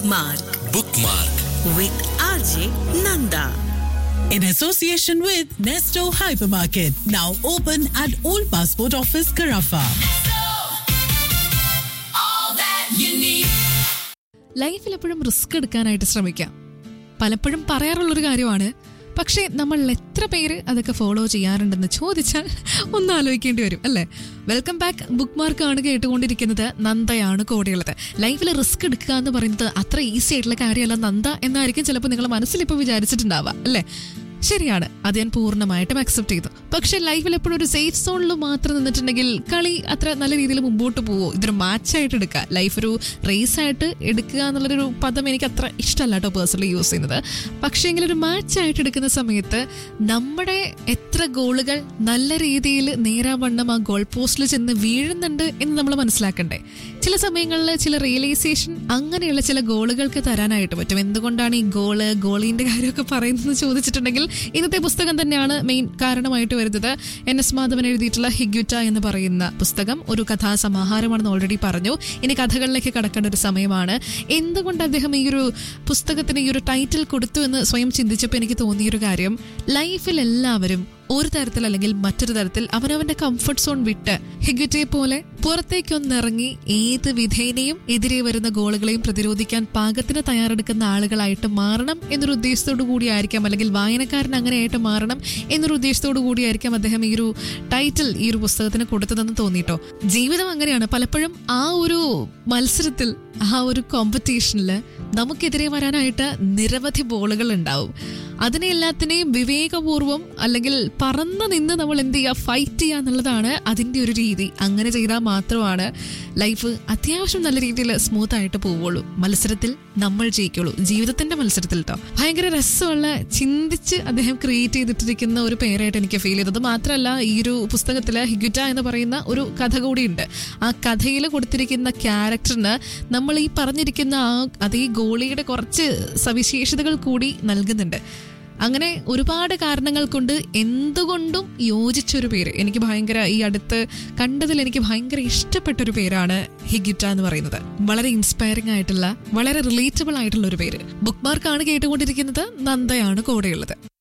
Bookmark bookmark with RJ Nanda. in association with Nesto Hypermarket, now open at Old Passport Office, Carafa. ലൈഫിൽ എപ്പോഴും risk എടുക്കാനായിട്ട് ശ്രമിക്കാം പലപ്പോഴും പറയാറുള്ളൊരു കാര്യമാണ് പക്ഷേ നമ്മൾ എത്ര പേര് അതൊക്കെ ഫോളോ ചെയ്യാറുണ്ടെന്ന് ചോദിച്ചാൽ ഒന്ന് ആലോചിക്കേണ്ടി വരും അല്ലേ വെൽക്കം ബാക്ക് ബുക്ക് മാർക്കാണ് കേട്ടുകൊണ്ടിരിക്കുന്നത് നന്ദയാണ് കൂടെയുള്ളത് ലൈഫിൽ റിസ്ക് എടുക്കുക എന്ന് പറയുന്നത് അത്ര ഈസി ആയിട്ടുള്ള കാര്യമല്ല നന്ദ എന്നായിരിക്കും ചിലപ്പോൾ നിങ്ങൾ മനസ്സിൽ ഇപ്പോൾ വിചാരിച്ചിട്ടുണ്ടാവുക അല്ലേ ശരിയാണ് അത് ഞാൻ പൂർണ്ണമായിട്ടും അക്സെപ്റ്റ് ചെയ്തു പക്ഷെ ലൈഫിൽ എപ്പോഴും ഒരു സേഫ് സോണിൽ മാത്രം നിന്നിട്ടുണ്ടെങ്കിൽ കളി അത്ര നല്ല രീതിയിൽ മുമ്പോട്ട് പോവോ ഇതൊരു മാച്ചായിട്ട് എടുക്കുക ലൈഫ് ഒരു റേസ് ആയിട്ട് എടുക്കുക എന്നുള്ളൊരു പദം എനിക്ക് അത്ര ഇഷ്ടമല്ല കേട്ടോ പേഴ്സണലി യൂസ് ചെയ്യുന്നത് പക്ഷേ എങ്കിൽ ഒരു മാച്ചായിട്ട് എടുക്കുന്ന സമയത്ത് നമ്മുടെ എത്ര ഗോളുകൾ നല്ല രീതിയിൽ നേരാവണ്ണം ആ ഗോൾ പോസ്റ്റിൽ ചെന്ന് വീഴുന്നുണ്ട് എന്ന് നമ്മൾ മനസ്സിലാക്കണ്ടേ ചില സമയങ്ങളിൽ ചില റിയലൈസേഷൻ അങ്ങനെയുള്ള ചില ഗോളുകൾക്ക് തരാനായിട്ട് പറ്റും എന്തുകൊണ്ടാണ് ഈ ഗോള് ഗോളിന്റെ കാര്യമൊക്കെ പറയുന്നത് ചോദിച്ചിട്ടുണ്ടെങ്കിൽ ഇന്നത്തെ പുസ്തകം തന്നെയാണ് മെയിൻ കാരണമായിട്ട് വരുന്നത് എൻ എസ് മാധവൻ എഴുതിയിട്ടുള്ള ഹിഗ്യുറ്റ എന്ന് പറയുന്ന പുസ്തകം ഒരു കഥാസമാഹാരമാണെന്ന് ഓൾറെഡി പറഞ്ഞു ഇനി കഥകളിലേക്ക് കടക്കേണ്ട ഒരു സമയമാണ് എന്തുകൊണ്ട് അദ്ദേഹം ഈ ഒരു പുസ്തകത്തിന് ഈ ഒരു ടൈറ്റിൽ കൊടുത്തു എന്ന് സ്വയം ചിന്തിച്ചപ്പോൾ എനിക്ക് തോന്നിയൊരു കാര്യം ലൈഫിൽ എല്ലാവരും ഒരു തരത്തിൽ അല്ലെങ്കിൽ മറ്റൊരു തരത്തിൽ അവനവന്റെ കംഫർട്ട് സോൺ വിട്ട് ഹിഗുറ്റയെ പോലെ പുറത്തേക്കൊന്നിറങ്ങി ഏത് വിധേനയും എതിരെ വരുന്ന ഗോളുകളെയും പ്രതിരോധിക്കാൻ പാകത്തിന് തയ്യാറെടുക്കുന്ന ആളുകളായിട്ട് മാറണം എന്നൊരു ഉദ്ദേശത്തോടു കൂടിയായിരിക്കാം അല്ലെങ്കിൽ വായനക്കാരൻ അങ്ങനെയായിട്ട് മാറണം എന്നൊരു ഉദ്ദേശത്തോടു കൂടിയായിരിക്കാം അദ്ദേഹം ഈ ഒരു ടൈറ്റിൽ ഈ ഒരു പുസ്തകത്തിന് കൊടുത്തതെന്ന് തോന്നിട്ടോ ജീവിതം അങ്ങനെയാണ് പലപ്പോഴും ആ ഒരു മത്സരത്തിൽ ആ ഒരു കോമ്പറ്റീഷനിൽ നമുക്കെതിരെ വരാനായിട്ട് നിരവധി ബോളുകൾ ഉണ്ടാവും അതിനെ എല്ലാത്തിനെയും വിവേകപൂർവം അല്ലെങ്കിൽ പറന്ന് നിന്ന് നമ്മൾ എന്ത് ചെയ്യുക ഫൈറ്റ് ചെയ്യുക എന്നുള്ളതാണ് അതിൻ്റെ ഒരു രീതി അങ്ങനെ ചെയ്താൽ മാത്രമാണ് ലൈഫ് അത്യാവശ്യം നല്ല രീതിയിൽ സ്മൂത്ത് ആയിട്ട് പോവുള്ളൂ മത്സരത്തിൽ നമ്മൾ ജയിക്കുള്ളൂ ജീവിതത്തിന്റെ മത്സരത്തിൽ കേട്ടോ ഭയങ്കര രസമുള്ള ചിന്തിച്ച് അദ്ദേഹം ക്രിയേറ്റ് ചെയ്തിട്ടിരിക്കുന്ന ഒരു പേരായിട്ട് എനിക്ക് ഫീൽ ചെയ്തത് മാത്രമല്ല ഈ ഒരു പുസ്തകത്തിൽ ഹിഗുറ്റ എന്ന് പറയുന്ന ഒരു കഥ കൂടിയുണ്ട് ആ കഥയിൽ കൊടുത്തിരിക്കുന്ന ക്യാരക്ടറിന് നമ്മൾ ഈ പറഞ്ഞിരിക്കുന്ന ആ അതേ ഗോളിയുടെ കുറച്ച് സവിശേഷതകൾ കൂടി നൽകുന്നുണ്ട് അങ്ങനെ ഒരുപാട് കാരണങ്ങൾ കൊണ്ട് എന്തുകൊണ്ടും യോജിച്ചൊരു പേര് എനിക്ക് ഭയങ്കര ഈ അടുത്ത് കണ്ടതിൽ എനിക്ക് ഭയങ്കര ഇഷ്ടപ്പെട്ട ഒരു പേരാണ് ഹിഗിറ്റ എന്ന് പറയുന്നത് വളരെ ഇൻസ്പയറിംഗ് ആയിട്ടുള്ള വളരെ റിലേറ്റബിൾ ആയിട്ടുള്ള ഒരു പേര് ബുക്ക് മാർക്കാണ് കേട്ടുകൊണ്ടിരിക്കുന്നത് നന്ദയാണ് കൂടെയുള്ളത്